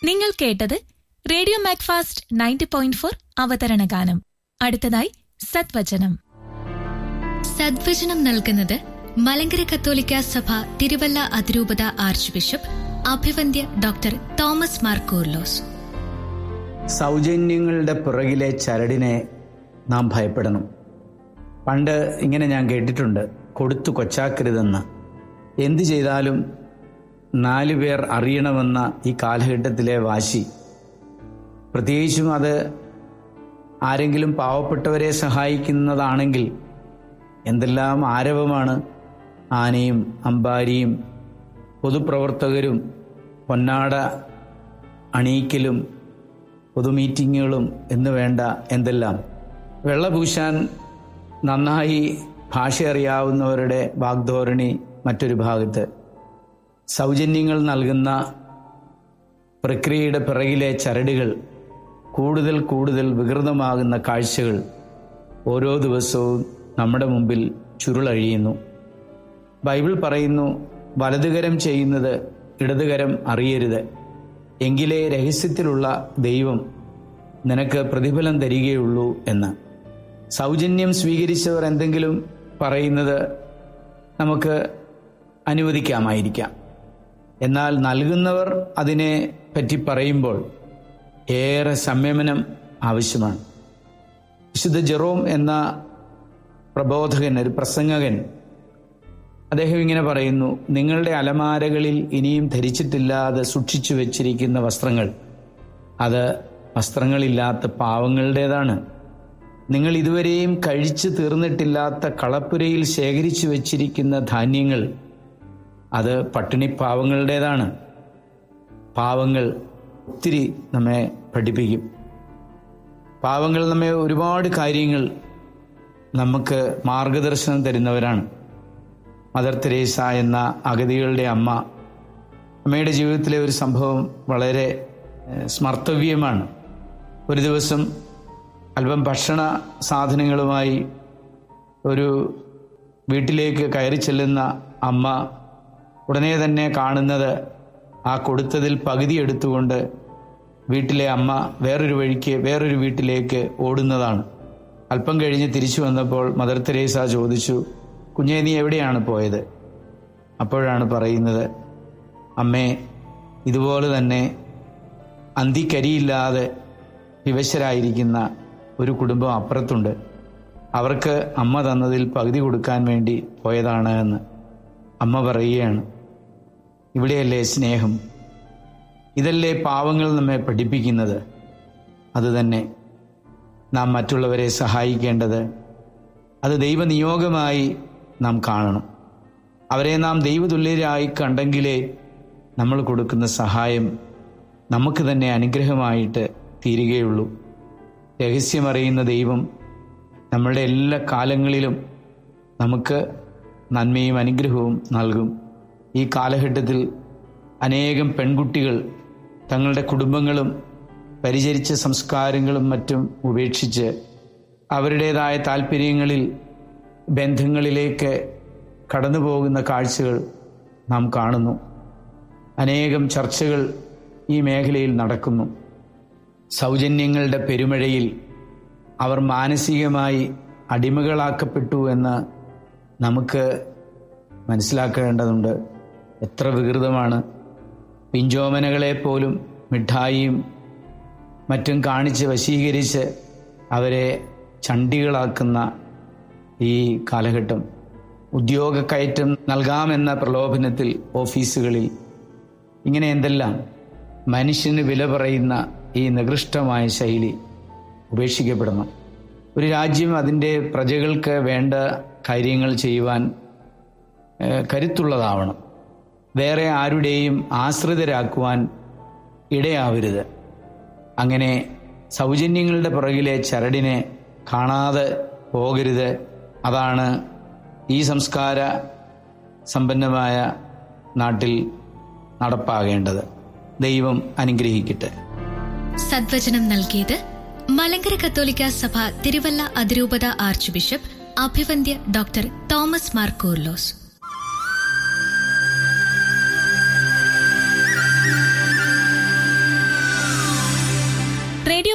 നിങ്ങൾ കേട്ടത് radio Macfast ninety point four അവതരണ ഗാനം അടുത്തതായി സദ്വചനം സദ്വചനം നൽകുന്നത് മലങ്കര കത്തോലിക്ക സഭ തിരുവല്ല അതിരൂപത ആർച്ച് ബിഷപ്പ് അഭിവന്ദ്യ ഡോക്ടർ തോമസ് മാർ കൂർലോസ് സൗജന്യങ്ങളുടെ പിറകിലെ ചരടിനെ നാം ഭയപ്പെടണം പണ്ട് ഇങ്ങനെ ഞാൻ കേട്ടിട്ടുണ്ട് കൊടുത്തു കൊച്ചാക്കരുതെന്ന് എന്തു ചെയ്താലും നാലു പേർ അറിയണമെന്ന ഈ കാലഘട്ടത്തിലെ വാശി പ്രത്യേകിച്ചും അത് ആരെങ്കിലും പാവപ്പെട്ടവരെ സഹായിക്കുന്നതാണെങ്കിൽ എന്തെല്ലാം ആരവമാണ് ആനയും അമ്പാരിയും പൊതുപ്രവർത്തകരും പൊന്നാട അണിയിക്കലും പൊതു മീറ്റിങ്ങുകളും എന്ന് വേണ്ട എന്തെല്ലാം വെള്ളപൂശാൻ നന്നായി ഭാഷ അറിയാവുന്നവരുടെ വാഗ്ധോരണി മറ്റൊരു ഭാഗത്ത് സൗജന്യങ്ങൾ നൽകുന്ന പ്രക്രിയയുടെ പിറകിലെ ചരടുകൾ കൂടുതൽ കൂടുതൽ വികൃതമാകുന്ന കാഴ്ചകൾ ഓരോ ദിവസവും നമ്മുടെ മുമ്പിൽ ചുരുളഴിയുന്നു ബൈബിൾ പറയുന്നു വലതുകരം ചെയ്യുന്നത് ഇടതുകരം അറിയരുത് എങ്കിലേ രഹസ്യത്തിലുള്ള ദൈവം നിനക്ക് പ്രതിഫലം തരികയുള്ളൂ എന്ന് സൗജന്യം സ്വീകരിച്ചവർ എന്തെങ്കിലും പറയുന്നത് നമുക്ക് അനുവദിക്കാമായിരിക്കാം എന്നാൽ നൽകുന്നവർ അതിനെ പറ്റി പറയുമ്പോൾ ഏറെ സംയമനം ആവശ്യമാണ് വിശുദ്ധ ജെറോം എന്ന പ്രബോധകൻ ഒരു പ്രസംഗകൻ അദ്ദേഹം ഇങ്ങനെ പറയുന്നു നിങ്ങളുടെ അലമാരകളിൽ ഇനിയും ധരിച്ചിട്ടില്ലാതെ സൂക്ഷിച്ചു വെച്ചിരിക്കുന്ന വസ്ത്രങ്ങൾ അത് വസ്ത്രങ്ങളില്ലാത്ത പാവങ്ങളുടേതാണ് നിങ്ങൾ ഇതുവരെയും കഴിച്ചു തീർന്നിട്ടില്ലാത്ത കളപ്പുരയിൽ ശേഖരിച്ചു വെച്ചിരിക്കുന്ന ധാന്യങ്ങൾ അത് പട്ടിണി പാവങ്ങളുടേതാണ് പാവങ്ങൾ ഒത്തിരി നമ്മെ പഠിപ്പിക്കും പാവങ്ങൾ നമ്മെ ഒരുപാട് കാര്യങ്ങൾ നമുക്ക് മാർഗദർശനം തരുന്നവരാണ് മദർ തെരേസ എന്ന അഗതികളുടെ അമ്മ അമ്മയുടെ ജീവിതത്തിലെ ഒരു സംഭവം വളരെ സ്മർത്തവ്യമാണ് ഒരു ദിവസം അല്പം ഭക്ഷണ സാധനങ്ങളുമായി ഒരു വീട്ടിലേക്ക് കയറി ചെല്ലുന്ന അമ്മ ഉടനെ തന്നെ കാണുന്നത് ആ കൊടുത്തതിൽ പകുതി എടുത്തുകൊണ്ട് വീട്ടിലെ അമ്മ വേറൊരു വഴിക്ക് വേറൊരു വീട്ടിലേക്ക് ഓടുന്നതാണ് അല്പം കഴിഞ്ഞ് തിരിച്ചു വന്നപ്പോൾ മദർ തെരേസ ചോദിച്ചു കുഞ്ഞേ നീ എവിടെയാണ് പോയത് അപ്പോഴാണ് പറയുന്നത് അമ്മേ ഇതുപോലെ തന്നെ അന്തിക്കരിയില്ലാതെ വിവശരായിരിക്കുന്ന ഒരു കുടുംബം അപ്പുറത്തുണ്ട് അവർക്ക് അമ്മ തന്നതിൽ പകുതി കൊടുക്കാൻ വേണ്ടി പോയതാണ് എന്ന് അമ്മ പറയുകയാണ് ഇവിടെയല്ലേ സ്നേഹം ഇതല്ലേ പാവങ്ങൾ നമ്മെ പഠിപ്പിക്കുന്നത് അതുതന്നെ നാം മറ്റുള്ളവരെ സഹായിക്കേണ്ടത് അത് ദൈവനിയോഗമായി നാം കാണണം അവരെ നാം ദൈവതുല്യരായി കണ്ടെങ്കിലേ നമ്മൾ കൊടുക്കുന്ന സഹായം നമുക്ക് തന്നെ അനുഗ്രഹമായിട്ട് തീരുകയുള്ളൂ രഹസ്യമറിയുന്ന ദൈവം നമ്മളുടെ എല്ലാ കാലങ്ങളിലും നമുക്ക് നന്മയും അനുഗ്രഹവും നൽകും ഈ കാലഘട്ടത്തിൽ അനേകം പെൺകുട്ടികൾ തങ്ങളുടെ കുടുംബങ്ങളും പരിചരിച്ച സംസ്കാരങ്ങളും മറ്റും ഉപേക്ഷിച്ച് അവരുടേതായ താല്പര്യങ്ങളിൽ ബന്ധങ്ങളിലേക്ക് കടന്നു പോകുന്ന കാഴ്ചകൾ നാം കാണുന്നു അനേകം ചർച്ചകൾ ഈ മേഖലയിൽ നടക്കുന്നു സൗജന്യങ്ങളുടെ പെരുമഴയിൽ അവർ മാനസികമായി അടിമകളാക്കപ്പെട്ടു എന്ന് നമുക്ക് മനസ്സിലാക്കേണ്ടതുണ്ട് എത്ര വികൃതമാണ് പിഞ്ചോമനകളെ പോലും മിഠായിയും മറ്റും കാണിച്ച് വശീകരിച്ച് അവരെ ചണ്ടികളാക്കുന്ന ഈ കാലഘട്ടം ഉദ്യോഗ കയറ്റം നൽകാമെന്ന പ്രലോഭനത്തിൽ ഓഫീസുകളിൽ ഇങ്ങനെ എന്തെല്ലാം മനുഷ്യന് വില പറയുന്ന ഈ നികൃഷ്ടമായ ശൈലി ഉപേക്ഷിക്കപ്പെടണം ഒരു രാജ്യം അതിൻ്റെ പ്രജകൾക്ക് വേണ്ട കാര്യങ്ങൾ ചെയ്യുവാൻ കരുത്തുള്ളതാവണം വേറെ ആരുടെയും ആശ്രിതരാക്കുവാൻ ഇടയാവരുത് അങ്ങനെ സൗജന്യങ്ങളുടെ പുറകിലെ ചരടിനെ കാണാതെ പോകരുത് അതാണ് ഈ സംസ്കാര സമ്പന്നമായ നാട്ടിൽ നടപ്പാകേണ്ടത് ദൈവം അനുഗ്രഹിക്കട്ടെ സദ്വചനം നൽകിയത് മലങ്കര കത്തോലിക്ക സഭ തിരുവല്ല അതിരൂപത ആർച്ച് ബിഷപ്പ് അഭിവന്ദ്യ doctor Thomas Mar Koorilos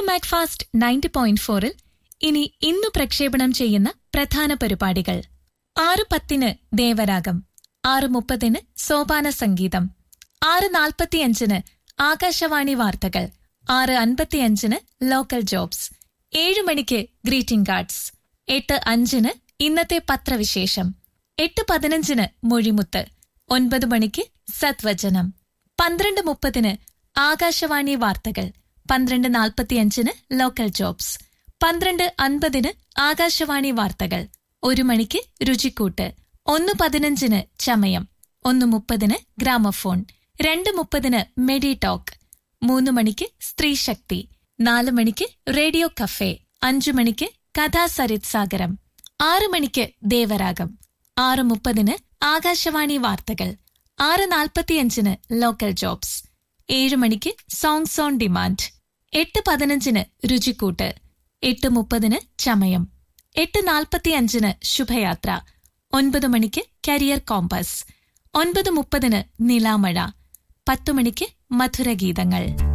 Macfast ninety point ഫോറിൽ ഇനി ഇന്നു പ്രക്ഷേപണം ചെയ്യുന്ന പ്രധാന പരിപാടികൾ ആറ് പത്തിന് ദേവരാഗം ആറ് മുപ്പതിന് സോപാന സംഗീതം ആറ് നാൽപ്പത്തിയഞ്ചിന് ആകാശവാണി വാർത്തകൾ ആറ് അൻപത്തിയഞ്ചിന് ലോക്കൽ ജോബ്സ് ഏഴ് മണിക്ക് ഗ്രീറ്റിംഗ് കാർഡ്സ് എട്ട് അഞ്ചിന് ഇന്നത്തെ പത്രവിശേഷം എട്ട് പതിനഞ്ചിന് മൊഴിമുത്ത് ഒൻപത് മണിക്ക് സത്വചനം പന്ത്രണ്ട് മുപ്പതിന് ആകാശവാണി വാർത്തകൾ പന്ത്രണ്ട് നാൽപ്പത്തിയഞ്ചിന് ലോക്കൽ ജോബ്സ് പന്ത്രണ്ട് അൻപതിന് ആകാശവാണി വാർത്തകൾ ഒരു മണിക്ക് രുചിക്കൂട്ട് ഒന്ന് പതിനഞ്ചിന് ചമയം ഒന്ന് മുപ്പതിന് ഗ്രാമഫോൺ രണ്ട് മുപ്പതിന് മെഡി ടോക്ക് മൂന്ന് മണിക്ക് സ്ത്രീശക്തി നാല് മണിക്ക് റേഡിയോ കഫേ അഞ്ചു മണിക്ക് കഥാസരിത് സാഗരം ആറ് മണിക്ക് ദേവരാഗം ആറ് മുപ്പതിന് ആകാശവാണി വാർത്തകൾ ആറ് നാൽപ്പത്തിയഞ്ചിന് ലോക്കൽ ജോബ്സ് ഏഴ് മണിക്ക് സോങ്സ് ഓൺ ഡിമാൻഡ് എട്ട് പതിനഞ്ചിന് രുചിക്കൂട്ട് എട്ട് മുപ്പതിന് ചമയം എട്ട് നാൽപ്പത്തിയഞ്ചിന് ശുഭയാത്ര ഒൻപത് മണിക്ക് കരിയർ കോമ്പസ് ഒൻപത് മുപ്പതിന് നിലാമഴ പത്തു മണിക്ക് മധുരഗീതങ്ങൾ